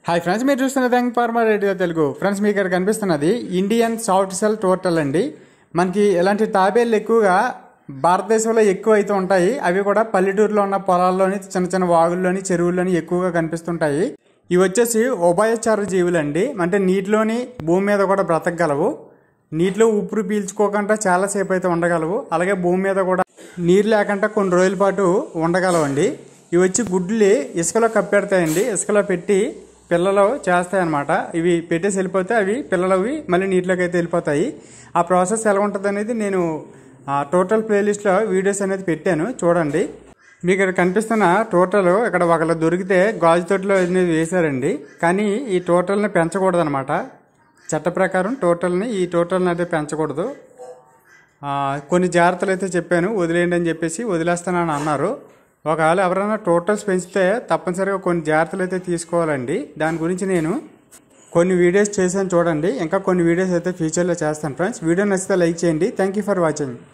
hi friends మీరు చూస్తున్న thank farmer radio Telugu friends మీకు ఇక్కడ కనిపిస్తున్నది ఇండియన్ సాఫ్ట్ సెల్ టోటల్ అండి మనకి ఇలాంటి తాబేళ్ళు ఎక్కువగా భారతదేశంలో ఎక్కువ అయితే ఉంటాయి అవి కూడా పల్లెటూరులో ఉన్న పొలాల్లోని చిన్న చిన్న వాగుల్లోని చెరువుల్లోని ఎక్కువగా కనిపిస్తుంటాయి ఇవి వచ్చేసి ఉభయచార జీవులండి అంటే నీటిలోని భూమి మీద కూడా బ్రతకగలవు నీటిలో ఊపిరి పీల్చుకోకుండా చాలాసేపు అయితే ఉండగలవు అలాగే భూమి మీద కూడా నీరు లేకుండా కొన్ని రోజుల పాటు ఉండగలవండి ఇవి వచ్చి గుడ్లు ఇసుకలో కప్పెడతాయండి ఇసుకలో పెట్టి పిల్లలు చేస్తాయన్నమాట ఇవి పెట్టేసి వెళ్ళిపోతే అవి పిల్లలు అవి మళ్ళీ నీటిలోకి అయితే వెళ్ళిపోతాయి ఆ ప్రాసెస్ ఎలా ఉంటుంది అనేది నేను ఆ టోటల్ ప్లేలిస్ట్లో వీడియోస్ అనేది పెట్టాను చూడండి మీకు ఇక్కడ కనిపిస్తున్న టోటల్ ఇక్కడ ఒకళ్ళు దొరికితే గాజు తొట్టులో అనేది వేశారండి కానీ ఈ టోటల్ని పెంచకూడదు అనమాట చట్ట ప్రకారం టోటల్ని ఈ టోటల్ని అయితే పెంచకూడదు ఆ, కొన్ని జాగ్రత్తలు అయితే చెప్పాను వదిలేయండి అని చెప్పేసి వదిలేస్తానని అన్నారు ఒకవేళ ఎవరైనా టోటల్స్ పెంచితే తప్పనిసరిగా కొన్ని జాగ్రత్తలు అయితే తీసుకోవాలండి దాని గురించి నేను కొన్ని వీడియోస్ చేశాను చూడండి ఇంకా కొన్ని వీడియోస్ అయితే ఫ్యూచర్లో చేస్తాను ఫ్రెండ్స్ వీడియో నచ్చితే లైక్ చేయండి థ్యాంక్ యూ ఫర్ వాచింగ్